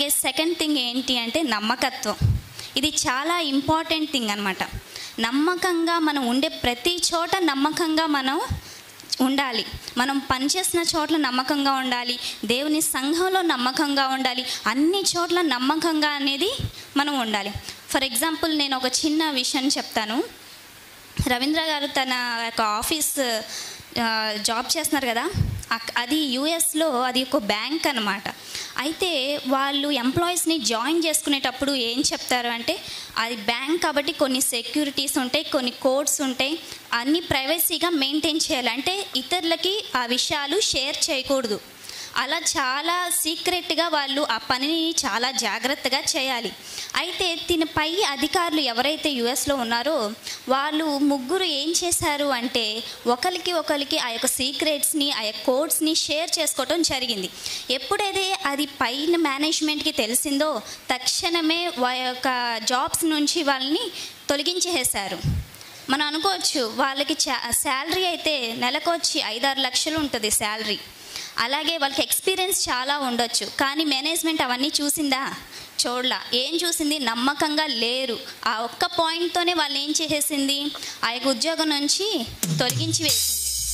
అలాగే second thing ఏంటి అంటే నమ్మకత్వం ఇది చాలా ఇంపార్టెంట్ థింగ్ అనమాట నమ్మకంగా మనం ఉండే ప్రతి చోట నమ్మకంగా మనం ఉండాలి మనం పనిచేసిన చోట్ల నమ్మకంగా ఉండాలి దేవుని సంఘంలో నమ్మకంగా ఉండాలి అన్ని చోట్ల నమ్మకంగా అనేది మనం ఉండాలి ఫర్ ఎగ్జాంపుల్ నేను ఒక చిన్న విషయం చెప్తాను రవీంద్ర గారు తన యొక్క ఆఫీస్ ఆ, జాబ్ చేస్తున్నారు కదా అక్- అది యుఎస్లో అది ఒక బ్యాంక్ అనమాట అయితే వాళ్ళు ఎంప్లాయీస్ని జాయిన్ చేసుకునేటప్పుడు ఏం చెప్తారు అంటే అది బ్యాంక్ కాబట్టి కొన్ని సెక్యూరిటీస్ ఉంటాయి కొన్ని కోడ్స్ ఉంటాయి అన్ని ప్రైవసీగా మెయింటైన్ చేయాలి అంటే ఇతరులకి ఆ విషయాలు షేర్ చేయకూడదు అలా చాలా సీక్రెట్గా వాళ్ళు ఆ పనిని చాలా జాగ్రత్తగా చేయాలి అయితే దీని పై అధికారులు ఎవరైతే యుఎస్లో ఉన్నారో వాళ్ళు ముగ్గురు ఏం చేశారు అంటే ఒకరికి ఒకరికి ఆ యొక్క సీక్రెట్స్ని ఆ యొక్క కోడ్స్ని షేర్ చేసుకోవటం జరిగింది ఎప్పుడైతే అది పైన మేనేజ్మెంట్కి తెలిసిందో తక్షణమే వా యొక్క జాబ్స్ నుంచి వాళ్ళని తొలగించేసారు మనం అనుకోవచ్చు వాళ్ళకి శాలరీ అయితే నెలకొచ్చి ఐదారు లక్షలు ఉంటుంది శాలరీ అలాగే వాళ్ళకి ఎక్స్పీరియన్స్ చాలా ఉండొచ్చు కానీ మేనేజ్మెంట్ అవన్నీ చూసిందా చూడలా ఏం చూసింది నమ్మకంగా లేరు ఆ ఒక్క పాయింట్తోనే వాళ్ళు ఏం చేసేసింది ఆ యొక్క ఉద్యోగం నుంచి తొలగించి వేసింది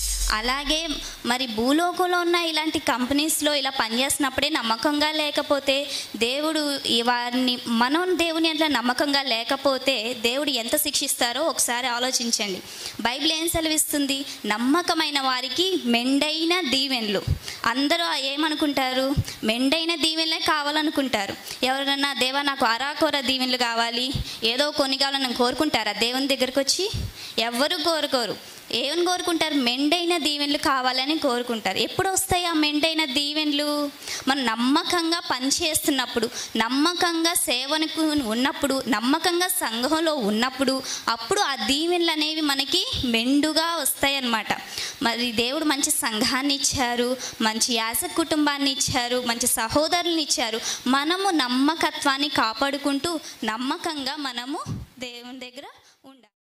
అలాగే మరి భూలోకంలో ఉన్న ఇలాంటి కంపెనీస్లో ఇలా పనిచేస్తున్నప్పుడే నమ్మకంగా లేకపోతే దేవుడు ఈ వారిని మనం దేవుని అట్లా నమ్మకంగా లేకపోతే దేవుడు ఎంత శిక్షిస్తారో ఒకసారి ఆలోచించండి బైబిల్ ఏం సెలవిస్తుంది నమ్మకమైన వారికి మెండైన దీవెనలు అందరూ ఏమనుకుంటారు మెండైన దీవెనలే కావాలనుకుంటారు ఎవరైనా దేవా నాకు అరాకొర దీవెనలు కావాలి ఏదో కొన్ని కావాలని కోరుకుంటారా దేవుని దగ్గరకు వచ్చి ఎవ్వరు కోరుకోరు ఏమని కోరుకుంటారు మెండైన దీవెనలు కావాలని కోరుకుంటారు ఎప్పుడు వస్తాయి ఆ మెండైన దీవెనలు మనం నమ్మకంగా పనిచేస్తున్నప్పుడు నమ్మకంగా సేవనకు ఉన్నప్పుడు నమ్మకంగా సంఘంలో ఉన్నప్పుడు అప్పుడు ఆ దీవెనలు అనేవి మనకి మెండుగా వస్తాయన్నమాట మరి దేవుడు మంచి సంఘాన్ని ఇచ్చారు మంచి యాస కుటుంబాన్ని ఇచ్చారు మంచి సహోదరుల్ని ఇచ్చారు మనము నమ్మకత్వాన్ని కాపాడుకుంటూ నమ్మకంగా మనము దేవుని దగ్గర